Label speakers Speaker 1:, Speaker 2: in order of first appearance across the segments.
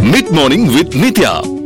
Speaker 1: Mid morning with Nithya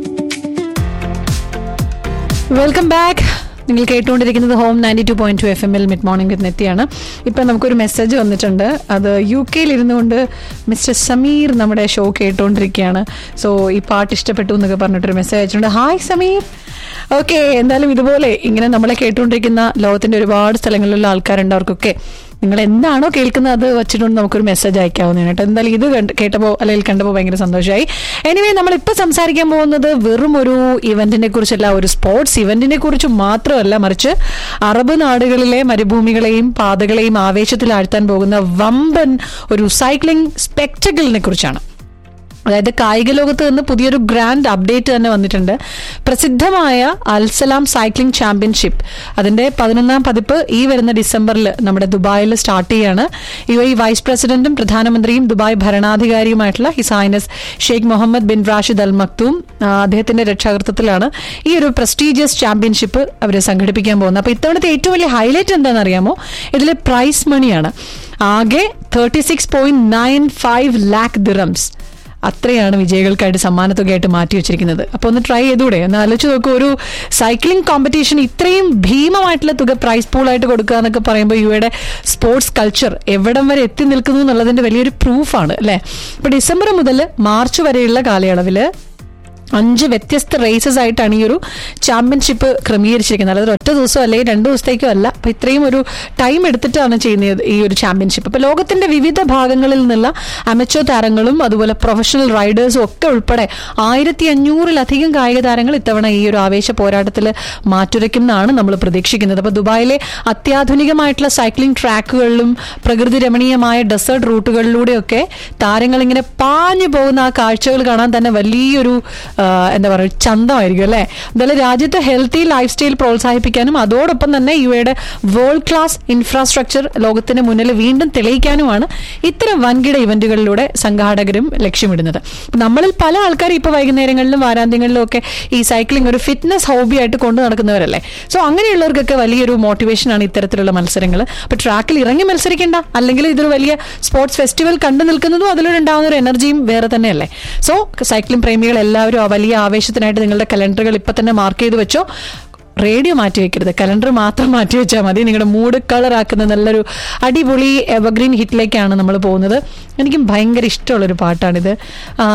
Speaker 2: welcome back നിങ്ങൾ കേട്ടുകൊണ്ടിരിക്കുന്നത് home ninety two point two F എമ്മിൽ mid morning with നെത്തിയാണ് ഇപ്പം നമുക്കൊരു മെസ്സേജ് വന്നിട്ടുണ്ട് അത് യു കെയിൽ ഇരുന്നുകൊണ്ട് മിസ്റ്റർ സമീർ നമ്മുടെ ഷോ കേട്ടുകൊണ്ടിരിക്കുകയാണ് സോ ഈ പാട്ട് ഇഷ്ടപ്പെട്ടു എന്നൊക്കെ പറഞ്ഞിട്ടൊരു മെസ്സേജ് അയച്ചിട്ടുണ്ട് ഹായ് സമീർ ഓക്കെ എന്തായാലും ഇതുപോലെ ഇങ്ങനെ നമ്മളെ കേട്ടുകൊണ്ടിരിക്കുന്ന ലോകത്തിന്റെ ഒരുപാട് സ്ഥലങ്ങളിലുള്ള ആൾക്കാരുണ്ട് അവർക്കൊക്കെ നിങ്ങൾ എന്താണോ കേൾക്കുന്നത് അത് വെച്ചിട്ടുണ്ട് നമുക്കൊരു മെസ്സേജ് അയക്കാവുന്നതാണ് കേട്ടോ എന്തായാലും ഇത് കണ്ട് കേട്ടപ്പോൾ അല്ലെങ്കിൽ കണ്ടപ്പോൾ ഭയങ്കര സന്തോഷമായി എനിവേ നമ്മൾ ഇപ്പൊ സംസാരിക്കാൻ പോകുന്നത് വെറും ഒരു ഇവന്റിനെ കുറിച്ചല്ല ഒരു സ്പോർട്സ് ഇവന്റിനെ കുറിച്ച് മാത്രമല്ല മറിച്ച് അറബ് നാടുകളിലെ മരുഭൂമികളെയും പാതകളെയും ആവേശത്തിലാഴ്ത്താൻ പോകുന്ന വമ്പൻ ഒരു സൈക്ലിംഗ് സ്പെക്ടക്കിളിനെ കുറിച്ചാണ് അതായത് കായിക ലോകത്ത് നിന്ന് പുതിയൊരു ഗ്രാൻഡ് അപ്ഡേറ്റ് തന്നെ വന്നിട്ടുണ്ട് പ്രസിദ്ധമായ അൽസലാം സൈക്ലിംഗ് ചാമ്പ്യൻഷിപ്പ് അതിന്റെ പതിനൊന്നാം പതിപ്പ് ഈ വരുന്ന ഡിസംബറിൽ നമ്മുടെ ദുബായിൽ സ്റ്റാർട്ട് ചെയ്യാണ് യു എ വൈസ് പ്രസിഡന്റും പ്രധാനമന്ത്രിയും ദുബായ് ഭരണാധികാരിയുമായിട്ടുള്ള His Highness Sheikh Mohammed bin Rashid Al Maktoum ആ, അദ്ദേഹത്തിന്റെ രക്ഷാകർത്തത്തിലാണ് ഈ ഒരു പ്രസ്റ്റീജിയസ് ചാമ്പ്യൻഷിപ്പ് അവർ സംഘടിപ്പിക്കാൻ പോകുന്നത് അപ്പൊ ഇത്തവണത്തെ ഏറ്റവും വലിയ ഹൈലൈറ്റ് എന്താണെന്ന് അറിയാമോ ഇതിലെ പ്രൈസ് മണിയാണ് ആകെ thirty six point nine five lakh dirhams അത്രയാണ് വിജയികൾക്കായിട്ട് സമ്മാനത്തുകയായിട്ട് മാറ്റി വെച്ചിരിക്കുന്നത് അപ്പോൾ ഒന്ന് ട്രൈ ചെയ്തൂടെ ഒന്ന് ആലോചിച്ച് നോക്കൂ ഒരു സൈക്ലിംഗ് കോമ്പറ്റീഷൻ ഇത്രയും ഭീമമായിട്ടുള്ള തുക പ്രൈസ് പൂളായിട്ട് കൊടുക്കുക എന്നൊക്കെ പറയുമ്പോൾ യുവയുടെ സ്പോർട്സ് കൾച്ചർ എവിടം വരെ എത്തി നിൽക്കുന്നു എന്നുള്ളതിന്റെ വലിയൊരു പ്രൂഫാണ് അല്ലേ ഇപ്പൊ ഡിസംബർ മുതൽ മാർച്ച് വരെയുള്ള കാലയളവില് അഞ്ച് വ്യത്യസ്ത റേസസ് ആയിട്ടാണ് ഈ ഒരു ചാമ്പ്യൻഷിപ്പ് ക്രമീകരിച്ചിരിക്കുന്നത് അതായത് ഒറ്റ ദിവസം അല്ലെങ്കിൽ രണ്ട് ദിവസത്തേക്കോ അല്ല അപ്പൊ ഇത്രയും ഒരു ടൈം എടുത്തിട്ടാണ് ചെയ്യുന്നത് ഈ ഒരു ചാമ്പ്യൻഷിപ്പ് അപ്പൊ ലോകത്തിന്റെ വിവിധ ഭാഗങ്ങളിൽ നിന്നുള്ള അമച്ചോ താരങ്ങളും അതുപോലെ പ്രൊഫഷണൽ റൈഡേഴ്സും ഒക്കെ ഉൾപ്പെടെ ആയിരത്തി അഞ്ഞൂറിലധികം കായിക താരങ്ങൾ ഇത്തവണ ഈ ഒരു ആവേശ പോരാട്ടത്തിൽ മാറ്റുരയ്ക്കുന്നതാണ് നമ്മൾ പ്രതീക്ഷിക്കുന്നത് അപ്പൊ ദുബായിലെ അത്യാധുനികമായിട്ടുള്ള സൈക്ലിംഗ് ട്രാക്കുകളിലും പ്രകൃതി രമണീയമായ ഡെസേർട്ട് റൂട്ടുകളിലൂടെയൊക്കെ താരങ്ങൾ ഇങ്ങനെ പാഞ്ഞു പോകുന്ന ആ കാഴ്ചകൾ കാണാൻ തന്നെ വലിയൊരു ആ, എന്താ പറയുക ചന്തമായിരിക്കും അല്ലേ എന്തായാലും രാജ്യത്തെ ഹെൽത്തി ലൈഫ് സ്റ്റൈൽ പ്രോത്സാഹിപ്പിക്കാനും അതോടൊപ്പം തന്നെ യുവയുടെ വേൾഡ് ക്ലാസ് ഇൻഫ്രാസ്ട്രക്ചർ ലോകത്തിന് മുന്നിൽ വീണ്ടും തെളിയിക്കാനുമാണ് ഇത്തരം വൻകിട ഇവന്റുകളിലൂടെ സംഘാടകരും ലക്ഷ്യമിടുന്നത് അപ്പൊ നമ്മളിൽ പല ആൾക്കാരും ഇപ്പൊ വൈകുന്നേരങ്ങളിലും വാരാന്ത്യങ്ങളിലും ഒക്കെ ഈ സൈക്ലിംഗ് ഒരു ഫിറ്റ്നസ് ഹോബി ആയിട്ട് കൊണ്ടു നടക്കുന്നവരല്ലേ സോ അങ്ങനെയുള്ളവർക്കൊക്കെ വലിയൊരു മോട്ടിവേഷനാണ് ഇത്തരത്തിലുള്ള മത്സരങ്ങൾ അപ്പൊ ട്രാക്കിൽ ഇറങ്ങി മത്സരിക്കേണ്ട അല്ലെങ്കിൽ ഇതൊരു വലിയ സ്പോർട്സ് ഫെസ്റ്റിവൽ കണ്ടു നിൽക്കുന്നതും അതിലൂടെ ഉണ്ടാകുന്ന ഒരു എനർജിയും വേറെ തന്നെയല്ലേ സോ സൈക്ലിംഗ് പ്രേമികൾ എല്ലാവരും ആ വലിയ ആവേശത്തിനായിട്ട് നിങ്ങളുടെ കലണ്ടറുകൾ ഇപ്പൊ തന്നെ മാർക്ക് ചെയ്ത് വെച്ചോ റേഡിയോ മാറ്റി വെക്കരുത് കലണ്ടർ മാത്രം മാറ്റി വെച്ചാൽ മതി നിങ്ങളുടെ മൂഡ് കളർ ആക്കുന്ന നല്ലൊരു അടിപൊളി എവർഗ്രീൻ ഹിറ്റിലേക്കാണ് നമ്മൾ പോകുന്നത് എനിക്കും ഭയങ്കര ഇഷ്ടമുള്ളൊരു പാട്ടാണിത് ആ,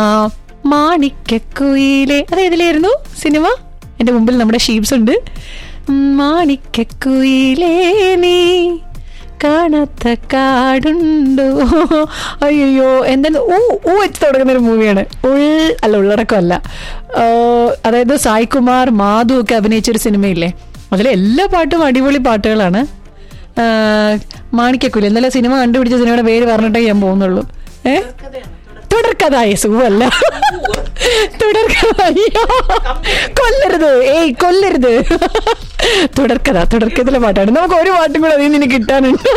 Speaker 2: മാണിക്കക്കുയിലെ അത് ഏതിലായിരുന്നു സിനിമ എൻ്റെ മുമ്പിൽ നമ്മുടെ ഷീപ്സ് ഉണ്ട് മാണിക്കക്കുയിലേ നീ കാണാത്ത കാടുണ്ടോ അയ്യോ എന്താ ഊ ഊ വെച്ച് തുടങ്ങുന്ന ഒരു മൂവിയാണ് ഉൾ അല്ല ഉള്ളടക്കമല്ല ആ, അതായത് സായ് കുമാർ മാധു ഒക്കെ അഭിനയിച്ച ഒരു സിനിമയില്ലേ അതിലെ എല്ലാ പാട്ടും അടിപൊളി പാട്ടുകളാണ് ആ, മാണിക്കക്കുലി എന്നാലും സിനിമ കണ്ടുപിടിച്ച സിനിമയുടെ പേര് പറഞ്ഞിട്ടേ ഞാൻ പോകുന്നുള്ളൂ ഏ തുടർക്കഥ സുഖമല്ല തുടർക്കഥ അയ്യോ കൊല്ലരുത് ഏയ് കൊല്ലരുത് തുടർക്കഥ തുടർക്കഥയിലെ പാട്ടാണ് നമുക്ക് ഒരു പാട്ടും കൂടെ അതിൽ നിന്ന് ഇനി കിട്ടാനുണ്ട്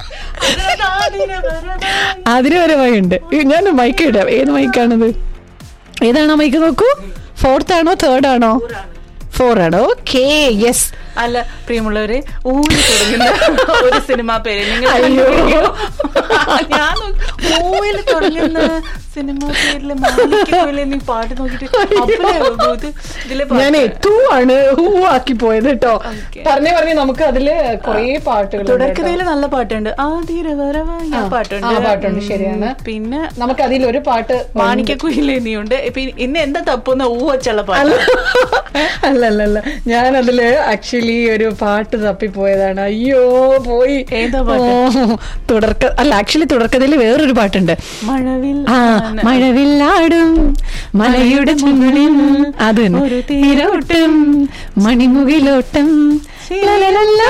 Speaker 2: അതിന് വരെ ഉണ്ട് ഞാൻ മൈക്ക് ഇടാം ഏത് മൈക്കാണത് ഏതാണോ മൈക്ക് നോക്കൂ ഫോർത്ത് ആണോ തേർഡ് ആണോ ഫോർ ആണോ ഓക്കേ യെസ്
Speaker 3: അല്ല പ്രിയമുള്ളവരെ ഊരി തുടങ്ങുന്ന ഒരു സിനിമാ പേര് നിങ്ങൾ
Speaker 2: അയ്യോ.
Speaker 3: കണ്ടുപിടിക്കോ? ഞാൻ ഊയിൽ തുടങ്ങുന്ന സിനിമാ പേരിലെ മാണിക്യക്കുയിലെ നീ പാട്ട് നോക്കിട്ട് അപ്പഴേ ഇത് ഇതിലെ പാട്ട്.
Speaker 2: ഞാനേ ടൂ ആണ് ഹൂ ആക്കി പോയത് കേട്ടോ
Speaker 3: Okay.
Speaker 2: പറഞ്ഞേ പറഞ്ഞേ നമുക്ക് അതില് കുറേ പാട്ടുകൾ
Speaker 3: തുടക്കതയില് നല്ല പാട്ടുണ്ട് ആതിര വരവായി ആ പാട്ടുണ്ട്
Speaker 2: ആ പാട്ടുണ്ട്, ശരിയാണ്.
Speaker 3: ഉം, പിന്നെ
Speaker 2: നമുക്ക് അതിൽ ഒരു പാട്ട്
Speaker 3: മാണിക്യക്കുയിലെ നീ ഉണ്ട് ഇപ്പൊ ഇന്ന് എന്താ തപ്പുന്ന ഊ വച്ചുള്ള പാട്ട്
Speaker 2: അല്ല അല്ല അല്ല ഞാൻ അതില് ആക്ച്വലി ഒരു പാട്ട് തപ്പിപ്പോയതാണ് അയ്യോ പോയി
Speaker 3: ഏതാ പാട്ട്?
Speaker 2: ഓ, തുടർക്ക അല്ല ആക്ച്വലി തുടക്കത്തിൽ വേറൊരു പാട്ടുണ്ട്
Speaker 3: മഴവിൽ
Speaker 2: ആ മഴവില്ലാടും മലയുടെ മുകളിൽ അത് തന്നെ.
Speaker 3: ഒരു
Speaker 2: തീരോട്ടം മണിമുകിലോട്ടം ലലലലാലാ,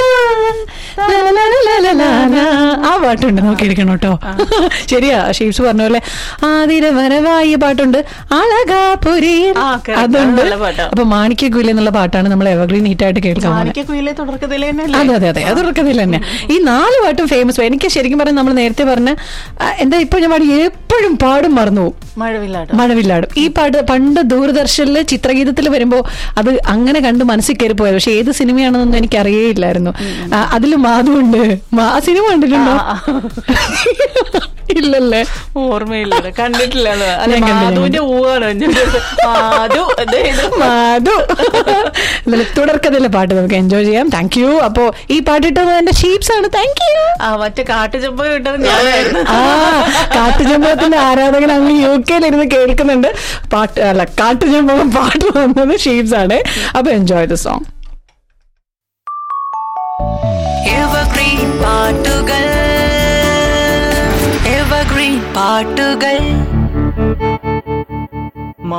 Speaker 2: ലലലലാലാലാ. ആ പാട്ടുണ്ട് നോക്കി എടുക്കണം കേട്ടോ ശരിയാ ഷീപ്സ് പറഞ്ഞ പോലെ ആതിര വരവായ പാട്ടുണ്ട് അളകാപുരിയിൽ
Speaker 3: ആ, correct.
Speaker 2: അതുണ്ട്
Speaker 3: അത് നല്ല പാട്ടാ.
Speaker 2: അപ്പൊ മാണിക്യക്കുയിലെ എന്നുള്ള പാട്ടാണ് നമ്മൾ എവർഗ്രീൻ നീറ്റായിട്ട് കേൾക്കാൻ പോകുന്നത്
Speaker 3: മാണിക്യക്കുയിലെ തുടക്കത്തിലെ തന്നെ
Speaker 2: അതെ അതെ അതെ അത് ഉറക്കത്തിൽ തന്നെ ഈ നാല് പാട്ടും ഫേമസ് എനിക്ക് ശരിക്കും പറഞ്ഞാൽ നമ്മൾ നേരത്തെ പറഞ്ഞ ആ, എന്താ ഇപ്പൊ ഞാൻ പാടി എപ്പോഴും പാടും മറന്നു പോകും
Speaker 3: മഴവില്ലാട്ടോ
Speaker 2: മഴവില്ലാടും ഈ പാട്ട് പണ്ട് ദൂരദർശനില് ചിത്രഗീതത്തിൽ വരുമ്പോ അത് അങ്ങനെ കണ്ട് മനസ്സിൽ കയറി പോയത് പക്ഷെ ഏത് സിനിമയാണെന്നൊന്നും എനിക്ക് അറിയേയില്ലായിരുന്നു അതിൽ മാധുണ്ട് മാ- ആ സിനിമ കണ്ടിട്ടുണ്ടോ ഇല്ലല്ലേ
Speaker 3: ഓർമ്മയില്ല കണ്ടിട്ടില്ല അത്. അല്ല
Speaker 2: ഞാൻ കണ്ടില്ല.
Speaker 3: മാധുവിന്റെ ഊവാണ് മാധു അതെ ഇത്
Speaker 2: മാധു എന്നാലും തുടർക്കഥയിലെ പാട്ട് നമുക്ക് എൻജോയ് ചെയ്യാം താങ്ക് യു അപ്പോ ഈ പാട്ടിട്ടത് എന്റെ ഷീപ്സ് ആണ് താങ്ക് യു
Speaker 3: ആ മറ്റേ കാട്ടുചെമ്പ കിട്ടത് ഞാനായിരുന്നു
Speaker 2: ആ കാട്ടുചമ്പത്തിന്റെ ആരാധകൻ അങ്ങ് യു കെയിലിരുന്ന് കേൾക്കുന്നുണ്ട് പാട്ട് അല്ല കാട്ടുചമ്പം പാട്ട് വന്നത് ഷീപ്സ് ആണ് അപ്പൊ എൻജോയ് ദ സോങ്
Speaker 1: എവർഗ്രീൻ പാട്ടുകൾ എവർഗ്രീൻ പാട്ടുകൾ